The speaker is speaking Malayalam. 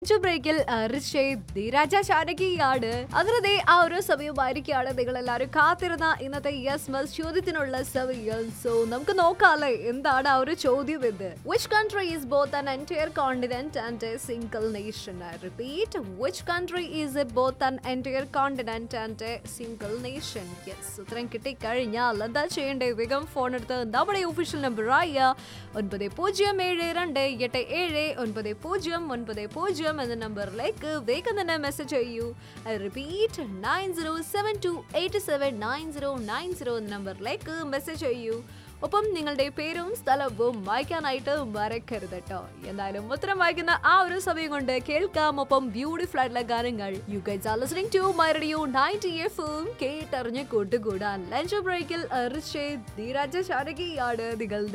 ബ്രേക്കിൽ ധീരാജ ശാനകിയാണ് അങ്ങനെ ദേ ആ ഒരു സമയമായിരിക്കാണ് നിങ്ങൾ എല്ലാവരും കാത്തിരുന്ന ഇന്നത്തെ യെസ് മസ് ചോദ്യത്തിനുള്ള സമയം സോ നമുക്ക് നോക്കാല്ലേ എന്താണ് ആ ഒരു ചോദ്യം എന്ന് which country is both an entire continent and a single nation I repeat which country is a both an entire continent and a single nation yes ഉത്തരം കിട്ടിക്കഴിഞ്ഞാൽ എന്താ ചെയ്യേണ്ടേ വേഗം ഫോൺ എടുത്ത് നമ്മുടെ ഒഫീഷ്യൽ നമ്പറായ ഒൻപത് പൂജ്യം ഏഴ് രണ്ട് എട്ട് ഏഴ് ഒൻപത് പൂജ്യം ഒൻപത് പൂജ്യം എന്ന നമ്പറിലേക്ക് വേഗം തന്നെ മെസ്സേജ് ചെയ്യൂ I repeat nine zero seven two eight seven nine zero nine zero എന്ന നമ്പറിലേക്ക് മെസ്സേജ് ചെയ്യൂ ഒപ്പം നിങ്ങളുടെ പേരും സ്ഥലവും വായിക്കാനായിട്ട് മറക്കരുത് കേട്ടോ എന്തായാലും ഉത്തരം വായിക്കുന്ന ആ ഒരു സമയം കൊണ്ട് കേൾക്കാം ഒപ്പം ബ്യൂട്ടിഫുൾ ആയിട്ടുള്ള ഗാനങ്ങൾ you guys are listening to my radio 90 എഫും കേട്ടറിഞ്ഞ് കൂട്ടുകൂടാൻ ലഞ്ച് ബ്രേക്കിൽ ധീരാജ ശാരകിയാണ് നിങ്ങൾ